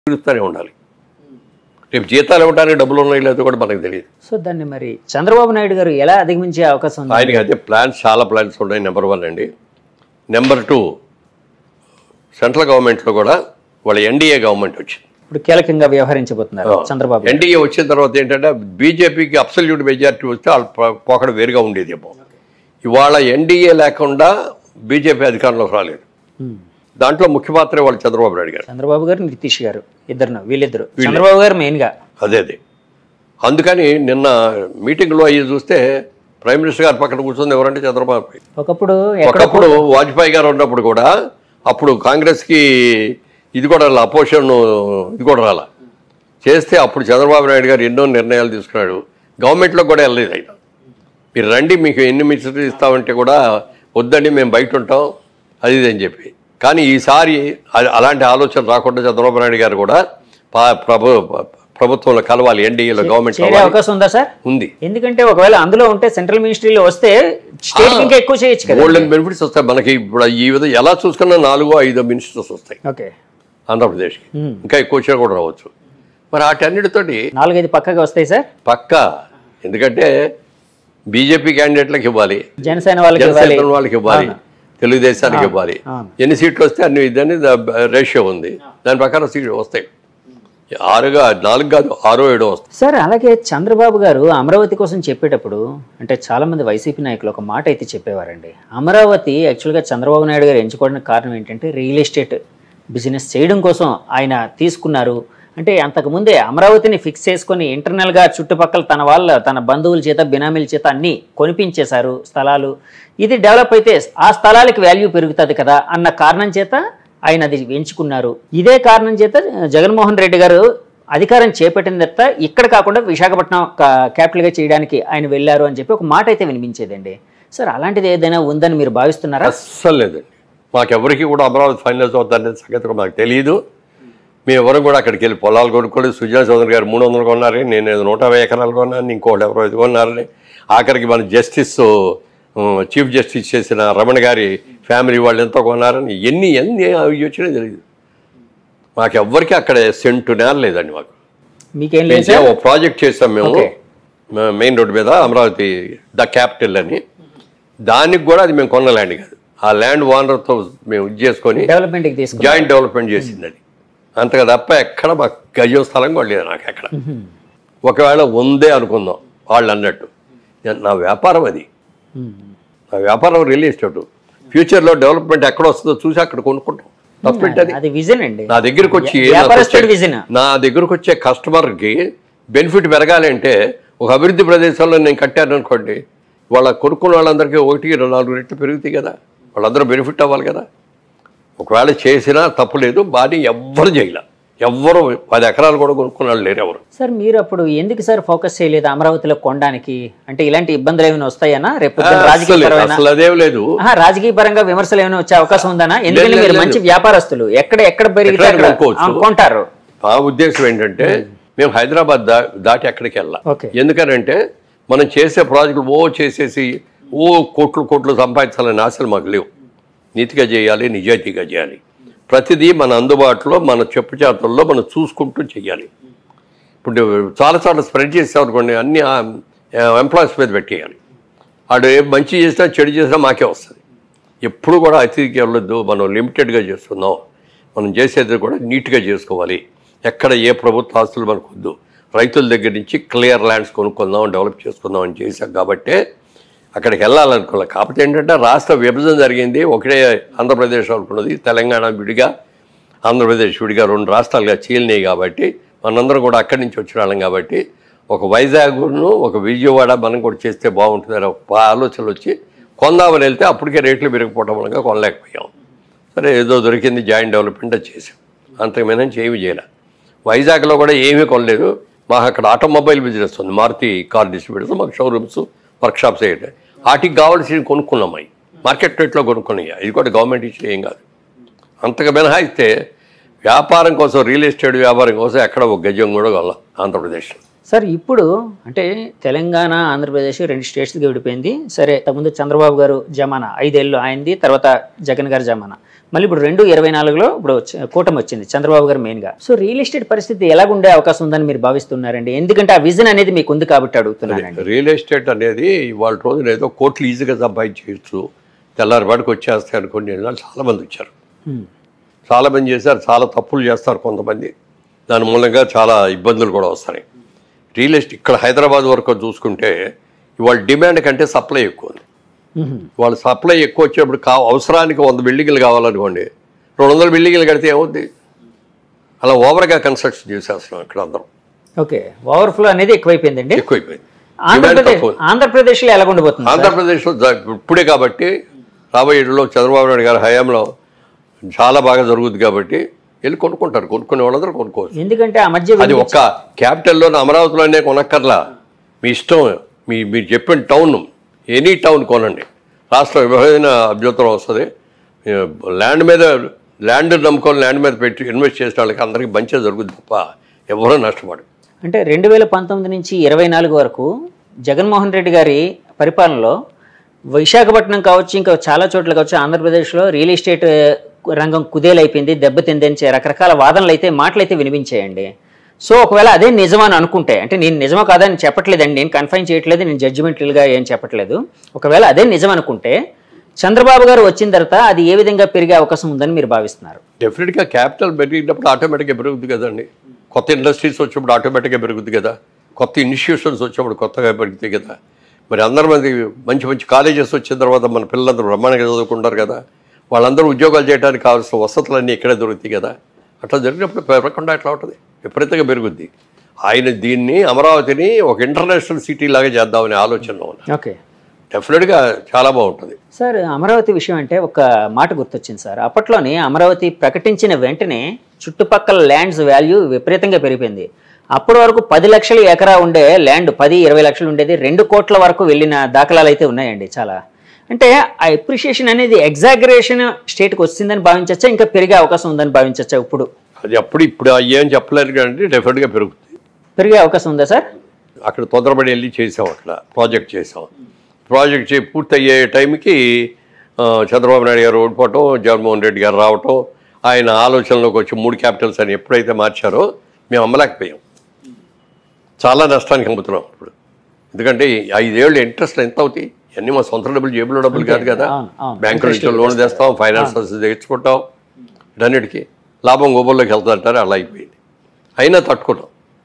పిలుస్తూనే ఉండాలి రేపు జీతాలు ఇవ్వడానికి డబ్బులు ఉన్నాయి లేదో కూడా మనకు తెలియదు సో దాన్ని మరి చంద్రబాబు నాయుడు గారు ఎలా అధిగమించే అవకాశం ఉంది ఆయనకి అయితే ప్లాన్స్ చాలా ప్లాన్స్ ఉన్నాయి నెంబర్ వన్ అండి నెంబర్ టూ సెంట్రల్ గవర్నమెంట్లో కూడా వాళ్ళ ఎన్డీఏ గవర్నమెంట్ వచ్చింది ఇప్పుడు కీలకంగా వ్యవహరించబోతున్నారు చంద్రబాబు గారు. ఎన్డీఏ వచ్చిన తర్వాత ఏంటంటే బీజేపీకి అబ్సల్యూట్ మెజారిటీ వస్తే వాళ్ళ ప- పోకడ వేరుగా ఉండేది ఏమో ఇవాళ ఎన్డీఏ లేకుండా బీజేపీ అధికారంలోకి రాలేదు ఉమ్. దాంట్లో ముఖ్య పాత్ర వాళ్ళు చంద్రబాబు నాయుడు గారు చంద్రబాబు గారు నితీష్ గారు ఇద్దరు వీళ్ళిద్దరు చంద్రబాబు గారు మెయిన్ గా అదే అదే అందుకని నిన్న మీటింగ్లో అయ్యి చూస్తే ప్రైమ్ మినిస్టర్ గారు పక్కన కూర్చుంది ఎవరంటే చంద్రబాబు ఒకప్పుడు ఎక్కడ ఒకప్పుడు వాజ్పేయి గారు ఉన్నప్పుడు కూడా అప్పుడు కాంగ్రెస్కి ఇది కూడా రాలా అపోజిషన్ ఇది కూడా రాలా చేస్తే అప్పుడు చంద్రబాబు నాయుడు గారు ఎన్నో నిర్ణయాలు తీసుకున్నాడు గవర్నమెంట్లో కూడా వెళ్ళలేదు ఆయన మీరు రండి మీకు ఎన్ని మినిస్టర్లు ఇస్తామంటే కూడా వద్దండి మేము బయట ఉంటాం అది ఇది అని చెప్పి కానీ ఈసారి అ- అలాంటి ఆలోచన రాకుండా చంద్రబాబు నాయుడు గారు కూడా పా- ప్రభు ప్రభుత్వంలో కలవాలి ఎన్డీఏలో గవర్నమెంట్ చేరే కలవాలి అవకాశం ఉందా సార్ ఉంది ఎందుకంటే ఒకవేళ అందులో ఉంటే సెంట్రల్ మినిస్ట్రీలో వస్తే స్టేట్ ఇంకా ఎక్కువ చేయొచ్చు కదా గోల్డెన్ బెనిఫిట్స్ వస్తాయి మనకి ఇప్పుడు ఈ విధంగా ఎలా చూసుకున్నా నాలుగో ఐదో మినిస్టర్స్ వస్తాయి ఓకే ఆంధ్రప్రదేశ్కి Hmm. ఇంకా ఎక్కువ వచ్చినా కూడా రావచ్చు మరి వాటన్నిటితోటి నాలుగైదు పక్కగా వస్తాయి సార్ పక్కా ఎందుకంటే బీజేపీ క్యాండిడేట్లకు ఇవ్వాలి జనసేన వాళ్ళకి ఇవ్వాలి జనసేన వాళ్ళకి ఇవ్వాలి తెలుగుదేశానికి ఇవ్వాలి అవును. ఎన్ని సీట్లు వస్తే అన్ని ఇదని రేషియో ఉంది దాని ప్రకారం సీట్లు వస్తాయి ఆరుగా నాలుగు కాదు ఆరో ఏడో వస్తాయి సార్ అలాగే చంద్రబాబు గారు అమరావతి కోసం చెప్పేటప్పుడు అంటే చాలా మంది వైసీపీ నాయకులు ఒక మాట అయితే చెప్పేవారండి అమరావతి యాక్చువల్గా చంద్రబాబు నాయుడు గారు ఎంచుకోవడానికి కారణం ఏంటంటే రియల్ ఎస్టేట్ బిజినెస్ చేయడం కోసం ఆయన తీసుకున్నారు అంటే అంతకుముందే అమరావతిని ఫిక్స్ చేసుకొని ఇంటర్నల్గా చుట్టుపక్కల తన వాళ్ళ తన బంధువుల చేత బినామీల చేత అన్నీ కొనిపించేశారు స్థలాలు ఇది డెవలప్ అయితే ఆ స్థలాలకి వాల్యూ పెరుగుతుంది కదా అన్న కారణం చేత ఆయన అది ఎంచుకున్నారు ఇదే కారణం చేత జగన్మోహన్ రెడ్డి గారు అధికారం చేపట్టిన తర్వాత ఇక్కడ కాకుండా విశాఖపట్నం కా- క్యాపిటల్గా చేయడానికి ఆయన వెళ్ళారు అని చెప్పి ఒక మాట అయితే వినిపించేదండి సార్ అలాంటిది ఏదైనా ఉందని మీరు భావిస్తున్నారా అస్సలు లేదండి మాకెవరికి కూడా అమరావతి ఫైనల్స్ అవుతుందనే సంగతి కూడా మాకు తెలియదు మేము ఎవరు కూడా అక్కడికి వెళ్ళి పొలాలు కొనుక్కోలేదు సుజనా చౌదరి గారు మూడు వందలు కొన్నారు నేను ఏదో నూట యాభై ఎకరాలు కొన్నాను ఇంకోటి ఎవరో ఇది కొన్నారని ఆఖరికి మన జస్టిస్ ఉమ్, చీఫ్ జస్టిస్ చేసిన రమణ గారి ఫ్యామిలీ వాళ్ళు ఎంతో కొన్నారని ఎన్ని ఎన్ని అవి వచ్చినాయో తెలియదు మాకు ఎవ్వరికి అక్కడ సెంటు నేల లేదండి మాకు మీకేం లేదు మేము సార్ ఒక ప్రాజెక్ట్ చేసాం మేము ఓకే. మ- మెయిన్ రోడ్ మీద అమరావతి ద క్యాపిటల్ అని దానికి కూడా అది మేము కొన్న ల్యాండ్ కాదు ఆ ల్యాండ్ ఓనర్తో మేము ఇది చేసుకొని డెవలప్మెంట్కి తీసుకున్నారు జాయింట్ డెవలప్మెంట్ చేసింది అది అంతగా తప్ప ఎక్కడ మాకు గజం స్థలం కూడా లేదు నాకు ఎక్కడ ఒకవేళ ఉందే అనుకుందాం వాళ్ళు అన్నట్టు నేను- నా వ్యాపారం అది ఉమ్. నా వ్యాపారం రియల్ ఎస్టేట్ ఫ్యూచర్లో డెవలప్మెంట్ ఎక్కడ వస్తుందో చూసి అక్కడ కొనుక్కుంటాం తప్పేంటది అది విజన్ అండి నా దగ్గరకు వచ్చి నాకు వ్యాపారస్తుడి వచ్చే- విజన్ నా దగ్గరకు వచ్చే కస్టమర్కి బెనిఫిట్ పెరగాలి అంటే ఒక అభివృద్ధి ప్రదేశంలో నేను కట్టాను అనుకోండి వాళ్ళ కొనుక్కున్న వాళ్ళందరికీ ఒకటి రెండు నాలుగు రెట్లు పెరుగుతాయి కదా వాళ్ళందరూ బెనిఫిట్ అవ్వాలి కదా ఒకవేళ చేసినా తప్పు లేదు బాడీ ఎవ్వరు చేయలే ఎవ్వరు పది ఎకరాలు కూడా కొనుక్కున్న వాళ్ళు లేరు ఎవరు సార్ మీరు అప్పుడు ఎందుకు సార్ ఫోకస్ చేయలేదు అమరావతిలో కొనడానికి అంటే ఇలాంటి ఇబ్బందులు ఏమైనా వస్తాయనా రేపు పొద్దున్న రాజకీయ అసలు పరమైన అసలు అదేం లేదు ఆహా, రాజకీయ పరంగా విమర్శలు ఏమైనా వచ్చే అవకాశం ఉందనా ఎందుకంటే లేదు, మీరు లేదు. మంచి వ్యాపారస్తులు ఎక్కడ ఎక్కడ పెరిగితే ఎక్కడ అక్కడ కొనుక్కోవచ్చు. ఆ, కొంటారు మా ఉద్దేశం ఏంటంటే మేము హైదరాబాద్ దా దాటి ఎక్కడికి వెళ్ళాం ఓకే ఎందుకనంటే మనం చేసే ప్రాజెక్టులు ఓ చేసేసి ఓ కోట్లు కోట్లు సంపాదించాలని ఆశలు మాకు లేవు నీతిగా చేయాలి నిజాయితీగా చేయాలి ప్రతిదీ మన అందుబాటులో మన చెప్పు చేతల్లో మనం చూసుకుంటూ చేయాలి ఇప్పుడు చాలా చోట్ల స్ప్రెడ్ చేసామనుకోండి అన్ని ఎంప్లాయీస్ మీద పెట్టేయాలి వాడు ఏ మంచి చేసినా చెడు చేసినా మాకే వస్తుంది ఎప్పుడు కూడా అతిథికి వెళ్ళొద్దు మనం లిమిటెడ్గా చేస్తున్నాం మనం చేసేది కూడా నీట్గా చేసుకోవాలి ఎక్కడ ఏ ప్రభుత్వ ఆస్తులు మనకు వద్దు రైతుల దగ్గర నుంచి క్లియర్ ల్యాండ్స్ కొనుక్కుందాం డెవలప్ చేసుకుందాం అని చేశాం కాబట్టే అక్కడికి వెళ్ళాలనుకోవాలి కాకపోతే ఏంటంటే రాష్ట్ర విభజన జరిగింది ఒకటే ఆంధ్రప్రదేశ్ అనుకున్నది తెలంగాణ విడిగా ఆంధ్రప్రదేశ్ విడిగా రెండు రాష్ట్రాలుగా చీలినాయి కాబట్టి మనందరం కూడా అక్కడి నుంచి వచ్చిన వాళ్ళం కాబట్టి ఒక వైజాగ్ను ఒక విజయవాడ మనం కూడా చేస్తే బాగుంటుందని ఒక ఆలోచనలు వచ్చి కొందామని వెళ్తే అప్పటికే రేట్లు పెరిగిపోవడం వల్ల కొనలేకపోయాం సరే ఏదో దొరికింది జాయింట్ డెవలప్మెంట్ అది చేసాం అంతకుమైనా ఏమీ చేయలే వైజాగ్లో కూడా ఏమీ కొనలేదు మాకు అక్కడ ఆటోమొబైల్ బిజినెస్ ఉంది మారుతి కార్ డిస్ట్రిబ్యూటర్స్ మాకు షోరూమ్స్ వర్క్షాప్స్ అయ్యాయి వాటికి కావాల్సినవి కొనుక్కున్నాం అవి మార్కెట్ రేట్లో కొనుక్కున్నాయి ఇది కూడా గవర్నమెంట్ ఇచ్చిన ఏం కాదు అంతగా మినహాయిస్తే వ్యాపారం కోసం రియల్ ఎస్టేట్ వ్యాపారం కోసం ఎక్కడ ఒక గజం కూడా కొనాల ఆంధ్రప్రదేశ్లో సార్ ఇప్పుడు అంటే తెలంగాణ ఆంధ్రప్రదేశ్ రెండు స్టేట్స్కి విడిపోయింది సరే ముందు చంద్రబాబు గారు జమానా ఐదేళ్ళు ఆయనది తర్వాత జగన్ గారి జమానా మళ్ళీ ఇప్పుడు రెండు ఇరవై నాలుగులో ఇప్పుడు వచ్చి- కూటమి వచ్చింది చంద్రబాబు గారు మెయిన్గా సో రియల్ ఎస్టేట్ పరిస్థితి ఎలాగుండే అవకాశం ఉందని మీరు భావిస్తున్నారండి ఎందుకంటే ఆ విజన్ అనేది మీకు ఉంది కాబట్టి అడుగుతున్నానండి రియల్ ఎస్టేట్ అనేది ఇవాళ రోజున ఏదో కోట్లు ఈజీగా సంపాదించవచ్చు తెల్లారిపాటికి వచ్చేస్తాయి అనుకుని చాలా మంది వచ్చారు హ్మ్. చాలా మంది చేశారు చాలా తప్పులు చేస్తారు కొంతమంది దాని మూలంగా చాలా ఇబ్బందులు కూడా వస్తాయి రియల్ ఎస్టేట్ ఇక్కడ హైదరాబాద్ వరకు చూసుకుంటే ఇవాళ డిమాండ్ కంటే సప్లై ఎక్కువ ఉంది మ్మ్. వాళ్ళ సప్లై ఎక్కువ వచ్చినప్పుడు కా అవసరానికి వంద బిల్డింగ్లు కావాలనుకోండి రెండు వందల బిల్డింగ్లు కడితే ఏమవుద్ది అలా ఓవర్గా కన్స్ట్రక్షన్ చేసేస్తున్నాం ఇక్కడ అందరం ఓకే ఓవర్ఫ్లో అనేది ఎక్కువైపోయిందండి ఎక్కువైపోయింది డిమాండ్ ఆంధ్రప్రదేశ్ తక్కువ ఆంధ్రప్రదేశ్లో ఎలా ఉండబోతుంది ఆంధ్రప్రదేశ్లో జ- ఇప్పుడే కాబట్టి రాబోయే ఏళ్ళలో చంద్రబాబు నాయుడు గారి హయాంలో చాలా బాగా జరుగుద్ది కాబట్టి వెళ్ళి కొనుక్కుంటారు కొనుక్కునే వాళ్ళందరూ కొనుక్కోవచ్చు ఎందుకంటే ఆ మధ్య అది ఒక్క క్యాపిటల్లో అమరావతిలోనే కొనక్కర్లా మీ ఇష్టం మీ మీరు చెప్పిన టౌన్ ఎనీ టౌన్ కొనండి రాష్ట్ర విభజన అభ్యంతరం వస్తుంది ల్యాండ్ మీద ల్యాండ్ నమ్ముకొని ల్యాండ్ మీద పెట్టి ఇన్వెస్ట్ చేసిన వాళ్ళకి అందరికీ మంచిగా జరుగుద్ది తప్ప ఎవరూ నష్టపడు అంటే రెండు వేల పంతొమ్మిది నుంచి ఇరవై నాలుగు వరకు జగన్మోహన్ రెడ్డి గారి పరిపాలనలో విశాఖపట్నం కావచ్చు ఇంకా చాలా చోట్ల కావచ్చు ఆంధ్రప్రదేశ్లో రియల్ ఎస్టేట్ రంగం కుదేలైపోయింది దెబ్బతిందని చే- రకరకాల వాదనలు అయితే మాటలు అయితే వినిపించాయండి సో ఒకవేళ అదే నిజమని అనుకుంటే అంటే నేను నిజమో కాదని చెప్పట్లేదండి నేను కన్ఫైన్ చేయట్లేదు నేను జడ్జిమెంట్లుగా ఏం చెప్పట్లేదు ఒకవేళ అదే నిజం అనుకుంటే చంద్రబాబు గారు వచ్చిన తర్వాత అది ఏ విధంగా పెరిగే అవకాశం ఉందని మీరు భావిస్తున్నారు డెఫినెట్గా క్యాపిటల్ పెరిగినప్పుడు ఆటోమేటిక్గా పెరుగుద్ది కదండి కొత్త ఇండస్ట్రీస్ వచ్చినప్పుడు ఆటోమేటిక్గా పెరుగుద్ది కదా కొత్త ఇన్స్టిట్యూషన్స్ వచ్చినప్పుడు కొత్తగా పెరుగుతాయి కదా మరి అందరి మంది మంచి మంచి కాలేజెస్ వచ్చిన తర్వాత మన పిల్లలందరూ బ్రహ్మాండంగా చదువుకుంటారు కదా వాళ్ళందరూ ఉద్యోగాలు చేయడానికి కావాల్సిన వసతులన్నీ ఇక్కడే దొరుకుతాయి కదా అట్లా జరిగినప్పుడు పెరగకుండా ఎట్లా ఉంటుంది విపరీతంగా పెరుగుద్ది ఆయన దీన్ని అమరావతిని ఒక ఇంటర్నేషనల్ సిటీ లాగా చేద్దామనే ఆలోచనలో ఉన్నారు ఓకే డెఫినెట్గా చాలా బాగుంటుంది సార్ అమరావతి విషయం అంటే ఒక మాట గుర్తొచ్చింది సార్ అప్పట్లోనే అమరావతి ప్రకటించిన వెంటనే చుట్టుపక్కల ల్యాండ్స్ వాల్యూ విపరీతంగా పెరిగిపోయింది అప్పటి వరకు పది లక్షల ఎకరా ఉండే ల్యాండ్ పది ఇరవై లక్షలు ఉండేది రెండు కోట్ల వరకు వెళ్ళిన దాఖలాలు అయితే ఉన్నాయండి చాలా అంటే ఆ ఎప్రిషియేషన్ అనేది ఎగ్జాగరేషన్ స్టేట్కి వచ్చిందని భావించచ్చా ఇంకా పెరిగే అవకాశం ఉందని భావించచ్చా ఇప్పుడు అది అప్పుడు ఇప్పుడు ఏం చెప్పలేరు కానీ డెఫినెట్గా పెరుగుతుంది పెరిగే అవకాశం ఉందా సార్ అక్కడ తొందరపడి వెళ్ళి చేసాం అట్లా ప్రాజెక్ట్ చేసాం ప్రాజెక్ట్ చే పూర్తయ్యే టైంకి ఆ, చంద్రబాబు నాయుడు గారు ఓడిపోవటం జగన్మోహన్ రెడ్డి గారు రావటం ఆయన ఆలోచనలోకి వచ్చి మూడు క్యాపిటల్స్ అని ఎప్పుడైతే మార్చారో మేము అమ్మలేకపోయాం చాలా నష్టానికి అమ్ముతున్నాం ఇప్పుడు ఎందుకంటే ఈ ఐదేళ్ళు ఇంట్రెస్ట్ ఎంత అవుతాయి అన్నీ మా సొంత డబ్బులు జేబులో డబ్బులు కాదు కదా అవును, అవును. బ్యాంకుల నుంచి లోన్ తెస్తాం ఫైనాన్స్ తెచ్చుకుంటాం వీటన్నిటికీ లాభం గోబుల్లోకి వెళ్తారంటారు అలా అయిపోయింది అయినా తట్టుకుంటాం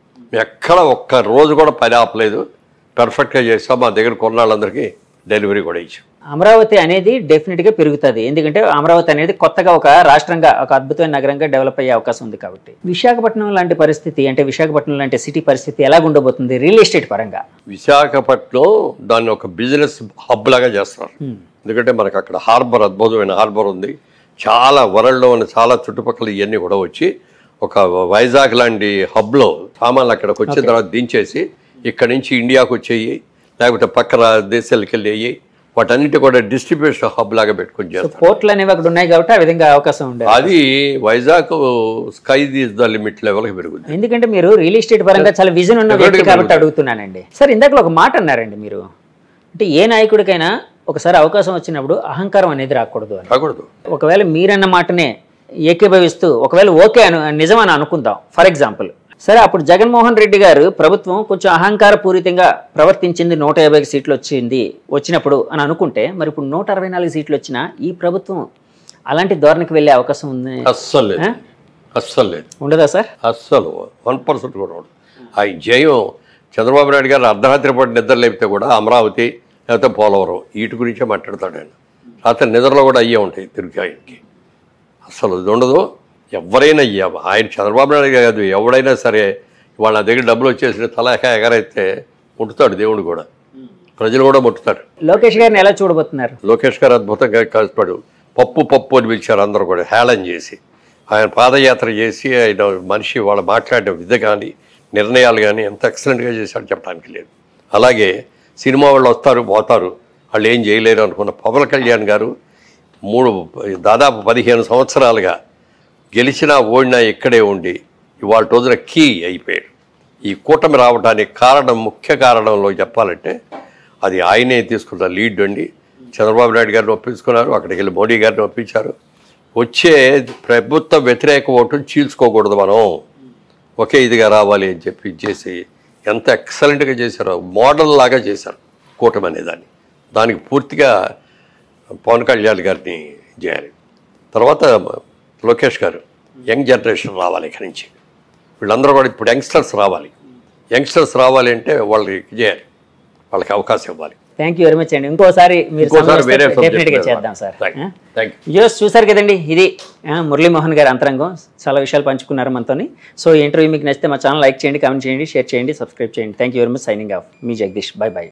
ఎక్కడ ఒక్క రోజు కూడా పని ఆపలేదు పర్ఫెక్ట్గా చేస్తాం మా దగ్గర కొన్నాళ్ళందరికీ డెలివరీ కూడా ఇచ్చాం అమరావతి అనేది డెఫినెట్గా పెరుగుతుంది ఎందుకంటే అమరావతి అనేది కొత్తగా ఒక రాష్ట్రంగా ఒక అద్భుతమైన నగరంగా డెవలప్ అయ్యే అవకాశం ఉంది కాబట్టి విశాఖపట్నం లాంటి పరిస్థితి అంటే విశాఖపట్నం లాంటి సిటీ పరిస్థితి ఎలా ఉండబోతుంది రియల్ ఎస్టేట్ పరంగా విశాఖపట్నం దాన్ని ఒక బిజినెస్ హబ్ లాగా చేస్తున్నారు ఎందుకంటే మనకు అక్కడ హార్బర్ అద్భుతమైన హార్బర్ ఉంది చాలా వరల్డ్లో ఉన్న చాలా చుట్టుపక్కల ఇవన్నీ కూడా వచ్చి ఒక వైజాగ్ లాంటి హబ్లో సామాన్లు అక్కడికి వచ్చిన తర్వాత దించేసి ఇక్కడి నుంచి ఇండియాకు వచ్చేయి లేకపోతే పక్క రా- దేశాలకు వెళ్ళేయి వాటన్నిటి కూడా డిస్ట్రిబ్యూషన్ హబ్ లాగా పెట్టుకొని చేస్తారు పోర్ట్లు అనేవి అక్కడ ఉన్నాయి కాబట్టి ఆ విధంగా అవకాశం ఉండేది అది Vizag sky is the limit లెవెల్కి పెరుగుతుంది ఎందుకంటే మీరు రియల్ ఎస్టేట్ పరంగా చాలా విజన్ ఉన్న వ్యక్తి Definitely కాబట్టి అడుగుతున్నానండి సార్ ఇందాక ఒక మాట అన్నారండి మీరు అంటే ఏ నాయకుడికైనా ఒకసారి అవకాశం వచ్చినప్పుడు అహంకారం అనేది రాకూడదు అని కాకూడదు ఒకవేళ మీరన్న మాటనే ఏకీభవిస్తూ ఒకవేళ ఓకే అను నిజమని అనుకుందాం ఫర్ ఎగ్జాంపుల్ సరే అప్పుడు జగన్మోహన్ రెడ్డి గారు ప్రభుత్వం కొంచెం అహంకార పూరితంగా ప్రవర్తించింది నూట యాభై సీట్లు వచ్చింది వచ్చినప్పుడు అని అనుకుంటే మరి ఇప్పుడు నూట అరవై నాలుగు సీట్లు వచ్చినా ఈ ప్రభుత్వం అలాంటి ధోరణికి వెళ్ళే అవకాశం ఉంది అస్సలు లేదు అస్సలు లేదు ఉండదా సార్ అస్సలు వన్ పర్సెంట్ కూడా ఉండదు ఆ జయం చంద్రబాబు నాయుడు గారు అర్ధరాత్రి పాటు నిద్ర లేపితే కూడా అమరావతి లేకపోతే పోలవరం వీటి గురించే మాట్లాడతాడు ఆయన రాత్రి నిద్రలో కూడా అయ్యే ఉంటాయి తిరిగి ఆయనకి అసలు ఇది ఉండదు ఎవరైనా ఎవ- ఆయన చంద్రబాబు నాయుడు గారు కాదు ఎవడైనా సరే వాళ్ళ దగ్గర డబ్బులు వచ్చేసి తలక ఎగరైతే ముట్టుతాడు దేవుడు కూడా ప్రజలు కూడా ముట్టుతారు లోకేష్ గారిని ఎలా చూడబోతున్నారు లోకేష్ గారు అద్భుతంగా కష్టపడు పప్పు పప్పు అని పిలిచారు అందరూ కూడా హేళన చేసి ఆయన పాదయాత్ర చేసి ఆయన మనిషి వాళ్ళు మాట్లాడిన విధ కానీ నిర్ణయాలు కానీ ఎంత ఎక్సలెంట్గా చేశాడు చెప్పడానికి లేదు అలాగే సినిమా వాళ్ళు వస్తారు పోతారు వాళ్ళు ఏం చేయలేరు అనుకున్న పవన్ కళ్యాణ్ గారు మూడు దాదాపు పదిహేను సంవత్సరాలుగా గెలిచినా ఓడినా ఇక్కడే ఉండి ఇవాళ రోజున కీ అయిపోయాడు ఈ కూటమి రావడానికి కారణం ముఖ్య కారణంలో చెప్పాలంటే అది ఆయనే తీసుకున్న లీడ్ అండి చంద్రబాబు నాయుడు గారిని ఒప్పించుకున్నారు అక్కడికి వెళ్ళి మోడీ గారిని ఒప్పించారు వచ్చే ప్రభుత్వ వ్యతిరేక ఓటును చీల్చుకోకూడదు మనం ఒకే ఇదిగా రావాలి అని చెప్పి చేసి ఎంత ఎక్సలెంట్గా చేశారో మోడల్ లాగా చేశారు కూటమి అనే దాన్ని దానికి పూర్తిగా పవన్ కళ్యాణ్ గారిని చేయాలి తర్వాత లోకేష్ గారు యంగ్ జనరేషన్ రావాలి ఇక్కడి నుంచి వీళ్ళందరూ కూడా ఇప్పుడు యంగ్స్టర్స్ రావాలి యంగ్స్టర్స్ రావాలి అంటే వాళ్ళకి చేయాలి వాళ్ళకి అవకాశం ఇవ్వాలి థ్యాంక్ యూ వెరీ మచ్ అండి ఇంకోసారి మీరు ఇంకోసారి వేరే డెఫినెట్ గా చేద్దాం సార్ థ్యాంక్ యూ జోస్ చూసారు కదండి ఇది ఆ, మురళీమోహన్ గారి అంతరంగం చాలా విషయాలు పంచుకున్నారు మనతోని సో ఈ ఇంటర్వ్యూ మీకు నచ్చితే మా ఛానల్ లైక్ చేయండి కామెంట్ చేయండి షేర్ చేయండి సబ్స్క్రైబ్ చేయండి thank you very much signing off మీ జగదీష్ బై బై